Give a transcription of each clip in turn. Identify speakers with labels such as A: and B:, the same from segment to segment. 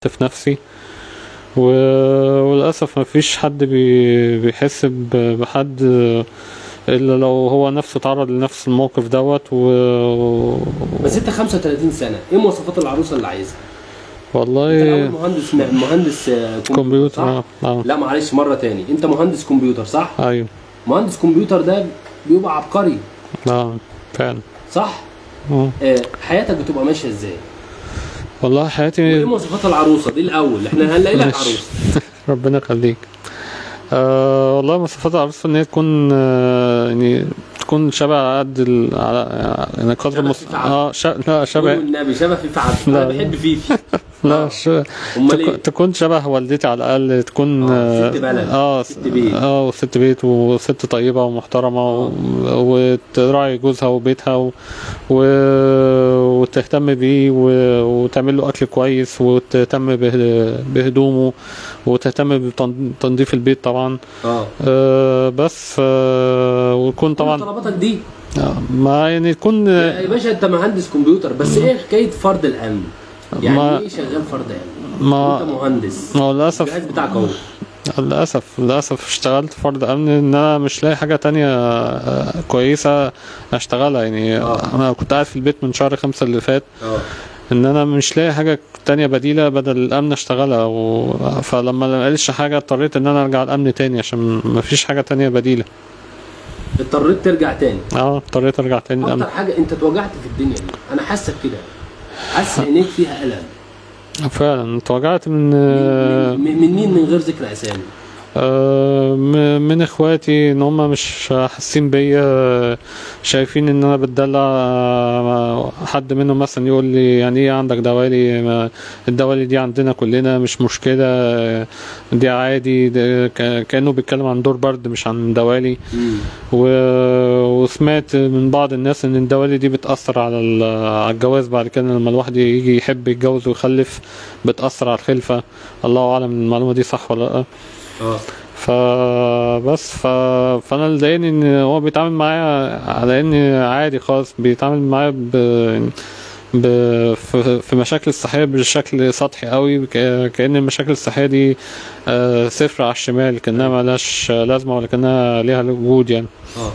A: في نفسي و- وللأسف مفيش حد بي- بيحس ب- بحد إلا لو هو نفسه اتعرض لنفس الموقف دوت و...
B: بس انت 35 سنه ايه مواصفات العروسه اللي عايزها؟ انت
A: والله
B: الأول مهندس مهندس آه،
A: كمبيوتر
B: صح؟
A: اه آه.
B: لا معلش مره تاني انت مهندس كمبيوتر صح؟
A: ايوه
B: مهندس كمبيوتر ده بيبقى عبقري
A: اه فعلا
B: صح؟
A: آه.
B: آه حياتك بتبقى ماشيه ازاي؟
A: والله
B: وايه
A: حياتي
B: مواصفات العروسه دي الاول احنا هنلاقي لك
A: ماشي.
B: عروسه
A: ربنا يخليك آه والله مواصفات العروسه ان هي تكون آه يعني تكون شبه على قد ال... على يعني قدر
B: شبه
A: المس...
B: فيفا عبد.
A: اه ش... لا
B: قولوا
A: شبه
B: النبي شبه فيفا عبد انا
A: لا.
B: بحب فيفي
A: لا ش...
B: امال
A: تك...
B: ايه؟
A: تكون شبه والدتي على الاقل تكون
B: آه، ست بلد،
A: اه
B: ست بيت.
A: اه وست بيت وست طيبه ومحترمه و... وتراعي جوزها وبيتها و... و... وتهتم بيه و... وتعمل له اكل كويس وتهتم به... بهدومه وتهتم بتنظيف البيت طبعا
B: اه
A: آه بس آه ويكون
B: طبعا
A: طبعا
B: طلباتك دي
A: آه، ما يعني تكون
B: يا باشا انت مهندس كمبيوتر بس ايه حكايه فرض الامن؟ يعني
A: ما-
B: ايه شغال فرض امن؟
A: ما
B: انت مهندس
A: ما هو للاسف
B: الجهاز بتاعك اهو
A: للأسف للأسف اشتغلت فرد أمن إن أنا مش لاقي حاجة تانية آه، كويسة أشتغلها يعني
B: آه.
A: أنا كنت قاعد في البيت من شهر خمسة اللي فات
B: اه
A: إن أنا مش لاقي حاجة تانية بديلة بدل الأمن أشتغلها و... فلما ما لقيتش حاجة اضطريت إن أنا أرجع الأمن تاني عشان مفيش حاجة تانية بديلة
B: اضطريت ترجع تاني
A: اه اضطريت أرجع تاني الأمن
B: اكتر حاجه انت اتوجعت في الدنيا دي انا حاسك كده حاسس عينيك فيها الم
A: فعلا اتوجعت من آه،
B: من من مين من غير ذكر اسامي
A: آه، م- من اخواتي ان هم مش حاسين بيا شايفين ان انا بتدلع آه، حد منهم مثلا يقول لي يعني ايه عندك دوالي ما- الدوالي دي عندنا كلنا مش مشكلة آه، دي عادي ده ك- كأنه بيتكلم عن دور برد مش عن دوالي و- وسمعت من بعض الناس ان الدوالي دي بتأثر على ال- على الجواز بعد كده لما الواحد يجي يحب يتجوز ويخلف بتأثر على الخلفة الله اعلم المعلومة دي صح ولا لا
B: اه
A: فبس ف... فانا اللي ضايقني ان هو بيتعامل معايا على ان عادي خالص بيتعامل معايا ب... ب... في... في مشاكل الصحيه بشكل سطحي قوي ك... كأن المشاكل الصحيه دي آه، صفر على الشمال كأنها ملهاش لازمه ولا كأنها ليها وجود يعني
B: اه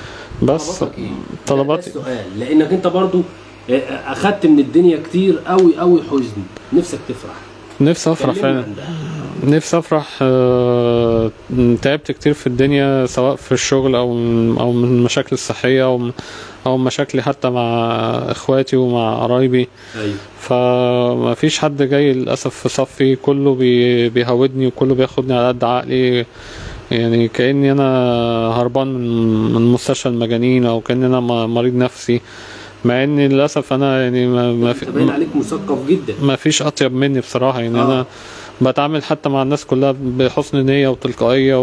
A: بس
B: طلباتك ايه؟
A: طلباتي-
B: ده السؤال لانك انت برضو آه، اخدت من الدنيا كتير قوي قوي حزن نفسك تفرح
A: نفسي افرح
B: كلمني
A: فعلا
B: عن ده.
A: نفسي افرح آه، تعبت كتير في الدنيا سواء في الشغل او من او من المشاكل الصحيه او من- او مشاكلي حتى مع اخواتي ومع قرايبي
B: ايوه
A: فما فيش حد جاي للاسف في صفي كله بي بيهودني وكله بياخدني على قد عقلي يعني كاني انا هربان من من مستشفى المجانين او كاني انا م- مريض نفسي مع ان للاسف انا يعني ما ما
B: انت باين
A: في
B: عليك مثقف جدا
A: ما فيش اطيب مني بصراحه يعني
B: آه.
A: انا بتعامل حتى مع الناس كلها بحسن نيه وتلقائيه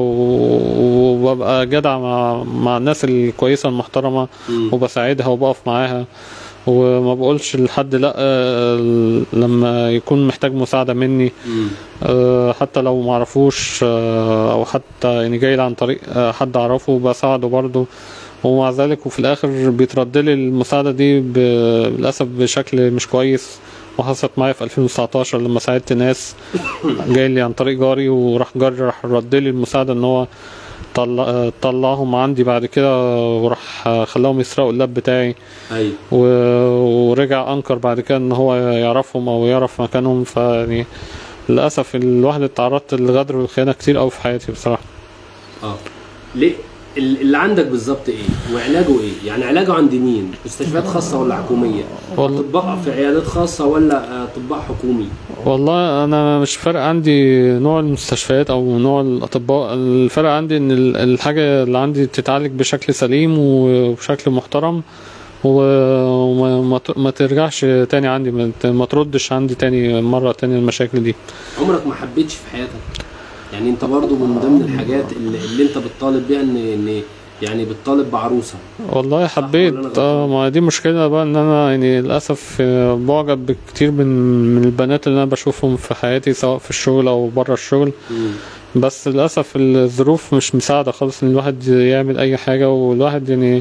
A: و- وببقى جدع مع مع الناس الكويسه المحترمه
B: مم.
A: وبساعدها وبقف معاها وما بقولش لحد لا آه، لما يكون محتاج مساعده مني
B: مم.
A: آه، حتى لو معرفوش آه، او حتى يعني جاي لي عن طريق آه، حد اعرفه بساعده برضه ومع ذلك وفي الاخر بيترد لي المساعده دي ب- للاسف بشكل مش كويس وحصلت معايا في 2019 لما ساعدت ناس جاي لي عن طريق جاري وراح جاري راح رد لي المساعده ان هو طلع آه، طلعهم عندي بعد كده وراح آه، خلاهم يسرقوا اللاب بتاعي
B: ايوه
A: و- ورجع انكر بعد كده ان هو يعرفهم او يعرف مكانهم فيعني للاسف الواحد اتعرضت للغدر والخيانه كتير قوي في حياتي بصراحه
B: اه ليه ال- اللي عندك بالظبط ايه وعلاجه ايه يعني علاجه عند مين مستشفيات خاصه ولا حكوميه
A: والله-
B: اطباء في عيادات خاصه ولا آه، اطباء حكومي
A: والله انا مش فارق عندي نوع المستشفيات او نوع الاطباء الفرق عندي ان ال- الحاجه اللي عندي تتعالج بشكل سليم وبشكل محترم و- وما ما ت- ما ترجعش تاني عندي ما ت- ما تردش عندي تاني مره تاني المشاكل دي
B: عمرك ما حبيتش في حياتك يعني انت برضو من ضمن الحاجات اللي, اللي انت بتطالب بيها ان ان يعني بتطالب بعروسه
A: والله حبيت
B: ولا أنا
A: اه
B: غلطان؟
A: ما دي مشكلة بقى ان انا يعني للاسف آه، معجب بكتير من من البنات اللي انا بشوفهم في حياتي سواء في الشغل او بره الشغل
B: مم.
A: بس للاسف الظروف مش مساعدة خالص ان الواحد يعمل اي حاجة والواحد يعني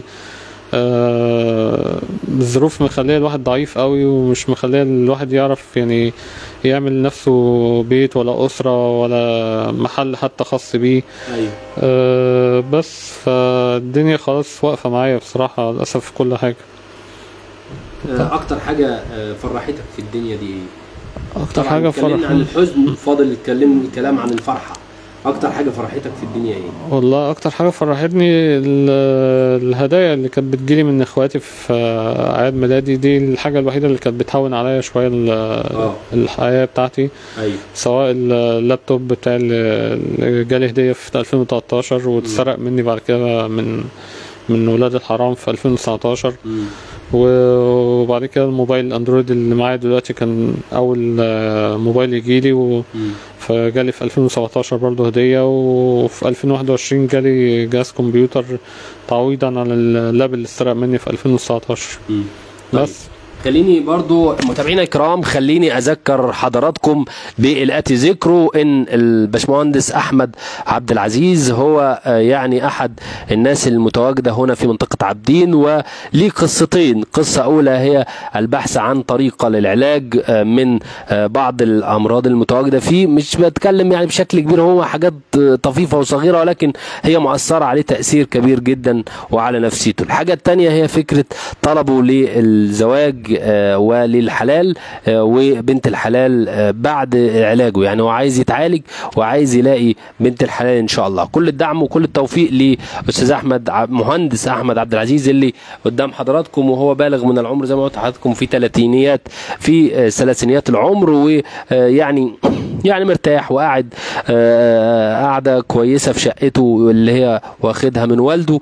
A: آه الظروف مخليه الواحد ضعيف قوي ومش مخليه الواحد يعرف يعني يعمل نفسه بيت ولا أسرة ولا محل حتى خاص بيه
B: ايوه
A: أه بس فالدنيا خلاص واقفة معايا بصراحة للأسف في كل حاجة
B: آه، اكتر حاجه آه، فرحتك في الدنيا دي ايه
A: أكتر
B: طبعاً
A: حاجة
B: اتكلمنا عن
A: فرح
B: الحزن فاضل الكلام الكلام عن الفرحه اكتر حاجه فرحتك في الدنيا ايه
A: والله أكتر حاجة فرحتني ال- الهدايا اللي كانت بتجيلي من إخواتي في آه، أعياد ميلادي دي الحاجة الوحيدة اللي كانت بتهون عليا شوية ال-
B: اه
A: الحياة بتاعتي
B: ايوه
A: سواء اللابتوب بتاعي اللي جالي هدية في 2013 واتسرق مني بعد كده من من ولاد الحرام في 2019
B: مم.
A: وبعد كده الموبايل الاندرويد اللي معايا دلوقتي كان اول آه، موبايل يجيلي و...
B: مم.
A: فجالي في 2017 برضه هدية وفي 2021 جالي جهاز كمبيوتر تعويضا على اللاب اللي اتسرق مني في 2019
B: مم. طيب.
A: بس
B: خليني برضو متابعينا الكرام خليني اذكر حضراتكم بالاتي ذكره ان الباشمهندس احمد عبد العزيز هو آه، يعني احد الناس المتواجده هنا في منطقه عابدين وليه قصتين قصه اولى هي البحث عن طريقه للعلاج آه، من آه، بعض الامراض المتواجده فيه مش بتكلم يعني بشكل كبير هو حاجات آه، طفيفه وصغيره ولكن هي مؤثره عليه تاثير كبير جدا وعلى نفسيته الحاجه الثانيه هي فكره طلبه للزواج آه، وللحلال آه، وبنت الحلال آه، بعد علاجه يعني هو عايز يتعالج وعايز يلاقي بنت الحلال ان شاء الله كل الدعم وكل التوفيق لاستاذ احمد ع- مهندس احمد عبد العزيز اللي قدام حضراتكم وهو بالغ من العمر زي ما قلت لحضراتكم في ثلاثينيات في آه، ثلاثينيات العمر ويعني يعني مرتاح وقاعد آه، قاعده كويسه في شقته اللي هي واخدها من والده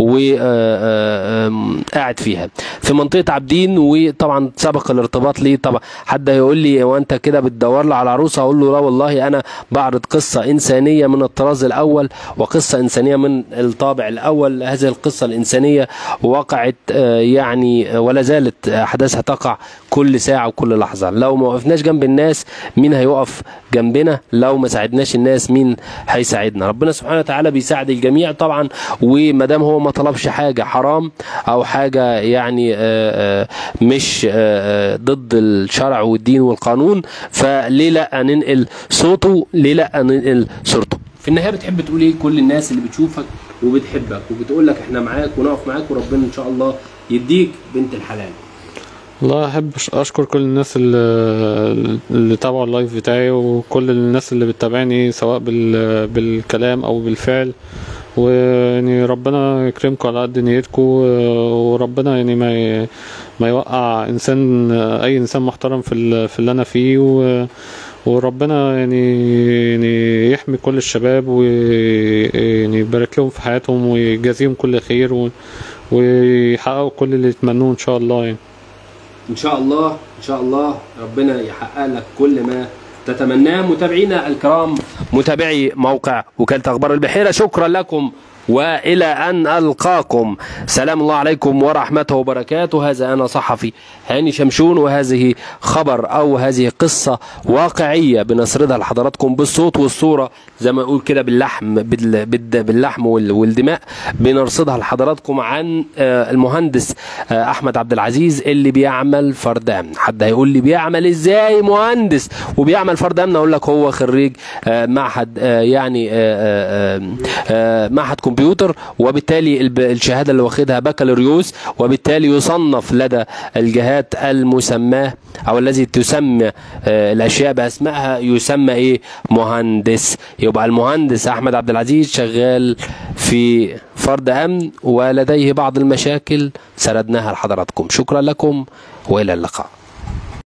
B: وقاعد فيها في منطقه عابدين وطبعا سبق الارتباط ليه طبعا حد هيقول لي هو انت كده بتدور لي على عروسه اقول له لا والله انا بعرض قصه انسانيه من الطراز الاول وقصه انسانيه من الطابع الاول هذه القصه الانسانيه وقعت آه، يعني آه، ولا زالت احداثها تقع كل ساعه وكل لحظه لو ما وقفناش جنب الناس مين هيقف جنبنا لو ما ساعدناش الناس مين هيساعدنا ربنا سبحانه وتعالى بيساعد الجميع طبعا وما دام هو ما طلبش حاجه حرام او حاجه يعني آه، آه، مش آه، آه، ضد الشرع والدين والقانون فليه لا ننقل صوته ليه لا ننقل صورته في النهايه بتحب تقول ايه كل الناس اللي بتشوفك وبتحبك وبتقول لك احنا معاك ونقف معاك وربنا ان شاء الله يديك بنت الحلال
A: والله احب أش- اشكر كل الناس اللي, اللي تابعوا اللايف بتاعي وكل الناس اللي بتتابعني سواء بال... بالكلام او بالفعل ويعني ربنا يكرمكم على قد نيتكم وربنا يعني ما ي... ما يوقع انسان اي انسان محترم في ال... في اللي انا فيه و... وربنا يعني يعني يحمي كل الشباب ويعني يبارك لهم في حياتهم ويجازيهم كل خير و... ويحققوا كل اللي يتمنوه ان شاء الله يعني
B: ان شاء الله ان شاء الله ربنا يحقق لك كل ما تتمناه متابعينا الكرام متابعي موقع وكالة اخبار البحيرة شكرا لكم والى ان القاكم سلام الله عليكم ورحمته وبركاته هذا انا صحفي هاني شمشون وهذه خبر او هذه قصه واقعيه بنسردها لحضراتكم بالصوت والصوره زي ما اقول كده باللحم بال- بال- باللحم وال- والدماء بنرصدها لحضراتكم عن آه، المهندس آه، احمد عبد العزيز اللي بيعمل فرد امن حد هيقول لي بيعمل ازاي مهندس وبيعمل فرد امن اقول لك هو خريج آه، معهد آه، يعني آه، آه، آه، آه، معهد كمبيوتر وبالتالي الب- الشهاده اللي واخدها بكالوريوس وبالتالي يصنف لدى الجهات المسماه او الذي تسمى آه، الاشياء باسمائها يسمى ايه مهندس يبقى المهندس احمد عبد العزيز شغال في فرد امن ولديه بعض المشاكل سردناها لحضراتكم شكرا لكم والى اللقاء